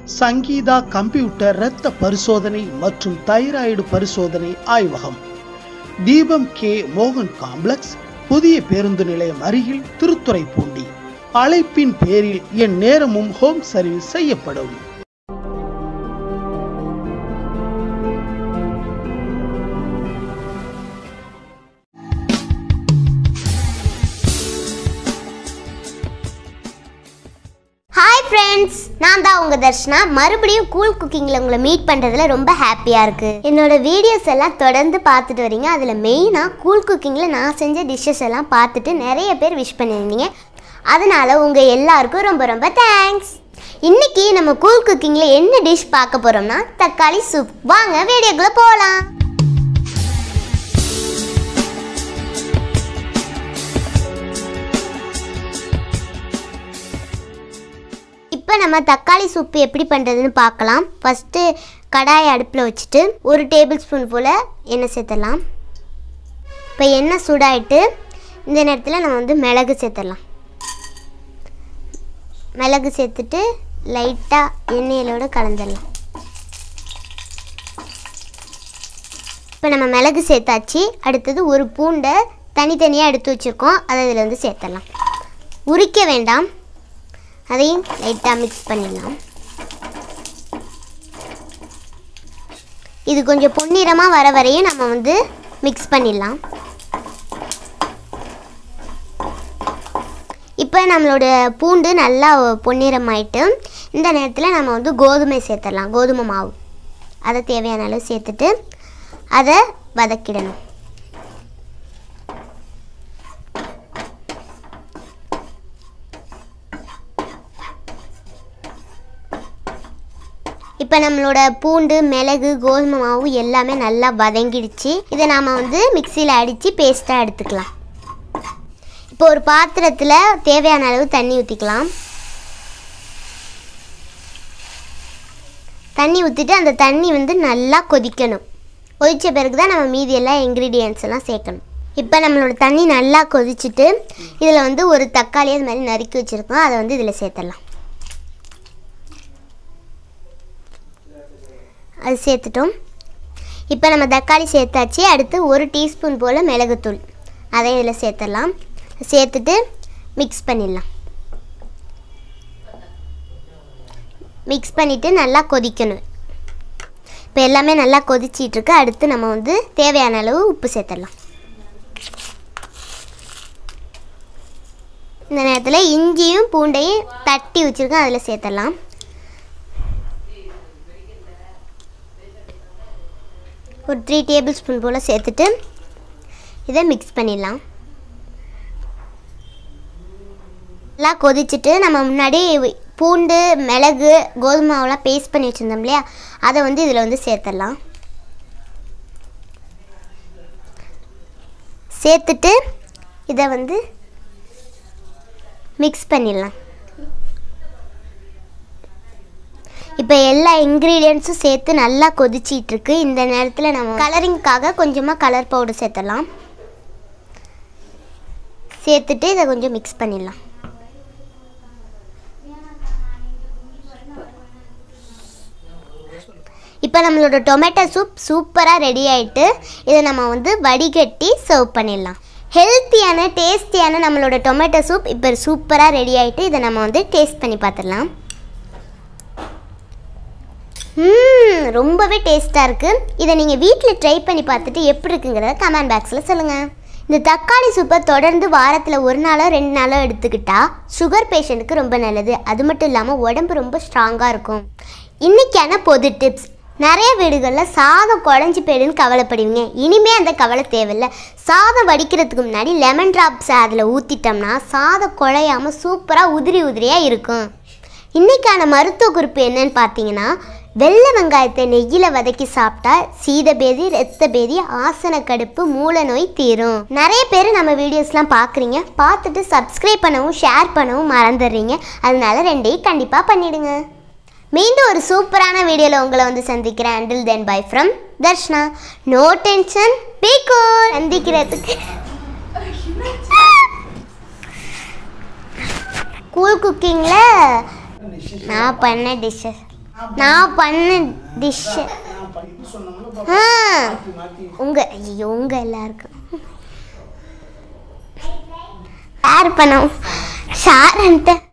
Sangeetha computer இரத்த பரிசோதனை மற்றும் தைராய்டு பரிசோதனை ஆய்வகம் தீபம் கே மோகன் காம்ப்ளெக்ஸ் புதிய பேருந்து நிலையம் அருகில் திருத்துறைப்பூண்டி அழைப்பின் பேரில் என் நேரமும் ஹோம் சர்வீஸ் செய்யப்படும் ஹாய் ஃப்ரெண்ட்ஸ் நான் தான் உங்கள் தர்ஷனா மறுபடியும் கூல் குக்கிங்கில் உங்களை மீட் பண்ணுறதுல ரொம்ப ஹாப்பியாக இருக்குது என்னோட வீடியோஸ் எல்லாம் தொடர்ந்து பார்த்துட்டு வரீங்க அதில் மெயினாக கூல் குக்கிங்கில் நான் செஞ்ச டிஷ்ஷஸ் எல்லாம் பார்த்துட்டு நிறைய பேர் விஷ் பண்ணியிருந்தீங்க அதனால் உங்கள் எல்லாருக்கும் ரொம்ப ரொம்ப தேங்க்ஸ் இன்னைக்கு நம்ம கூல் குக்கிங்கில் என்ன டிஷ் பார்க்க போகிறோம்னா தக்காளி சூப் வாங்க வீடியோக்குள்ளே போகலாம் இப்போ நம்ம தக்காளி சூப்பு எப்படி பண்ணுறதுன்னு பார்க்கலாம் ஃபஸ்ட்டு கடாயை அடுப்பில் வச்சுட்டு ஒரு டேபிள் ஸ்பூன் போல் எண்ணெய் சேர்த்துடலாம் இப்போ எண்ணெய் சூடாயிட்டு இந்த நேரத்தில் நம்ம வந்து மிளகு சேர்த்துடலாம் மிளகு சேர்த்துட்டு லைட்டாக எண்ணெயிலோட கலந்துடலாம் இப்போ நம்ம மிளகு சேர்த்தாச்சு அடுத்தது ஒரு பூண்டை தனித்தனியாக எடுத்து வச்சுருக்கோம் அதை இதில் வந்து சேர்த்துடலாம் உரிக்க வேண்டாம் அதையும் லைட்டாக மிக்ஸ் பண்ணிடலாம் இது கொஞ்சம் பொன்னிறமாக வர வரையும் நம்ம வந்து மிக்ஸ் பண்ணிடலாம் இப்போ நம்மளோட பூண்டு நல்லா பொன்னிறமாயிட்டு இந்த நேரத்தில் நம்ம வந்து கோதுமை சேர்த்துடலாம் கோதுமை மாவு அதை தேவையான அளவு சேர்த்துட்டு அதை வதக்கிடணும் இப்போ நம்மளோட பூண்டு மிளகு கோதுமை மாவு எல்லாமே நல்லா வதங்கிடுச்சு இதை நாம் வந்து மிக்சியில் அடித்து பேஸ்ட்டாக எடுத்துக்கலாம் இப்போ ஒரு பாத்திரத்தில் தேவையான அளவு தண்ணி ஊற்றிக்கலாம் தண்ணி ஊற்றிட்டு அந்த தண்ணி வந்து நல்லா கொதிக்கணும் கொதித்த பிறகு தான் நம்ம மீதி எல்லா இன்க்ரீடியன்ஸ் எல்லாம் சேர்க்கணும் இப்போ நம்மளோட தண்ணி நல்லா கொதிச்சுட்டு இதில் வந்து ஒரு தக்காளி அது மாதிரி நறுக்கி வச்சுருக்கோம் அதை வந்து இதில் சேர்த்துடலாம் அது சேர்த்துட்டோம் இப்போ நம்ம தக்காளி சேர்த்தாச்சு அடுத்து ஒரு டீஸ்பூன் போல் மிளகுத்தூள் அதையும் இதில் சேர்த்துடலாம் சேர்த்துட்டு மிக்ஸ் பண்ணிடலாம் மிக்ஸ் பண்ணிவிட்டு நல்லா கொதிக்கணும் இப்போ எல்லாமே நல்லா கொதிச்சிட்ருக்கு அடுத்து நம்ம வந்து தேவையான அளவு உப்பு சேர்த்துடலாம் இந்த நேரத்தில் இஞ்சியும் பூண்டையும் தட்டி வச்சுருக்கோம் அதில் சேர்த்துடலாம் ஒரு த்ரீ டேபிள் ஸ்பூன் போல் சேர்த்துட்டு இதை மிக்ஸ் பண்ணிடலாம் நல்லா கொதிச்சுட்டு நம்ம முன்னாடி பூண்டு மிளகு கோதுமை மாவுலாம் பேஸ்ட் பண்ணி வச்சுருந்தோம் இல்லையா அதை வந்து இதில் வந்து சேர்த்துடலாம் சேர்த்துட்டு இதை வந்து மிக்ஸ் பண்ணிடலாம் இப்போ எல்லா இன்க்ரீடியன்ஸும் சேர்த்து நல்லா கொதிச்சிட்டு இருக்கு இந்த நேரத்தில் நம்ம கலரிங்க்காக கொஞ்சமாக கலர் பவுடர் சேர்த்துடலாம் சேர்த்துட்டு இதை கொஞ்சம் மிக்ஸ் பண்ணிடலாம் இப்போ நம்மளோட டொமேட்டோ சூப் சூப்பராக ரெடி ஆயிட்டு இதை நம்ம வந்து வடிகட்டி சர்வ் பண்ணிடலாம் ஹெல்த்தியான டேஸ்டியான நம்மளோட டொமேட்டோ சூப் இப்போ சூப்பராக ரெடி ஆயிட்டு இதை நம்ம வந்து டேஸ்ட் பண்ணி பார்த்துடலாம் ம் ரொம்பவே டேஸ்ட்டாக இருக்குது இதை நீங்கள் வீட்டில் ட்ரை பண்ணி பார்த்துட்டு எப்படி இருக்குங்கிறத கமெண்ட் பாக்ஸில் சொல்லுங்கள் இந்த தக்காளி சூப்பை தொடர்ந்து வாரத்தில் ஒரு நாளோ ரெண்டு நாளோ எடுத்துக்கிட்டா சுகர் பேஷண்ட்டுக்கு ரொம்ப நல்லது அது மட்டும் இல்லாமல் உடம்பு ரொம்ப ஸ்ட்ராங்காக இருக்கும் இன்றைக்கான பொது டிப்ஸ் நிறைய வீடுகளில் சாதம் குழஞ்சி போயிடுன்னு கவலைப்படுவீங்க இனிமே அந்த கவலை தேவையில்லை சாதம் வடிக்கிறதுக்கு முன்னாடி லெமன் ட்ராப்ஸ் அதில் ஊற்றிட்டோம்னா சாதம் குழையாமல் சூப்பராக உதிரி உதிரியாக இருக்கும் இன்றைக்கான மருத்துவ குறிப்பு என்னன்னு பார்த்தீங்கன்னா வெள்ளை வெங்காயத்தை நெய்யில் வதக்கி சாப்பிட்டா சீதபேதி ரத்த பேதி ஆசன கடுப்பு மூல நோய் தீரும் நிறைய பேர் நம்ம வீடியோஸ்லாம் பார்க்குறீங்க பார்த்துட்டு சப்ஸ்கிரைப் பண்ணவும் ஷேர் பண்ணவும் மறந்துடுறீங்க அதனால ரெண்டையும் கண்டிப்பாக பண்ணிடுங்க மீண்டும் ஒரு சூப்பரான வீடியோவில் உங்களை வந்து சந்திக்கிறேன் until then bye from Darshana no tension be cool சந்திக்கிறதுக்கு கூல் குக்கிங்கில் நான் பண்ண டிஷ்ஷஸ் நான் பண்ண டிஷ்ஷு நான் பண்ணி சொன்னோம்ல ஆ மாத்தி மாத்தி உங்க ஐயோ உங்க எல்லாருக்கும் ஷேர் பண்ணோம் ஷேர்ன்ட்டு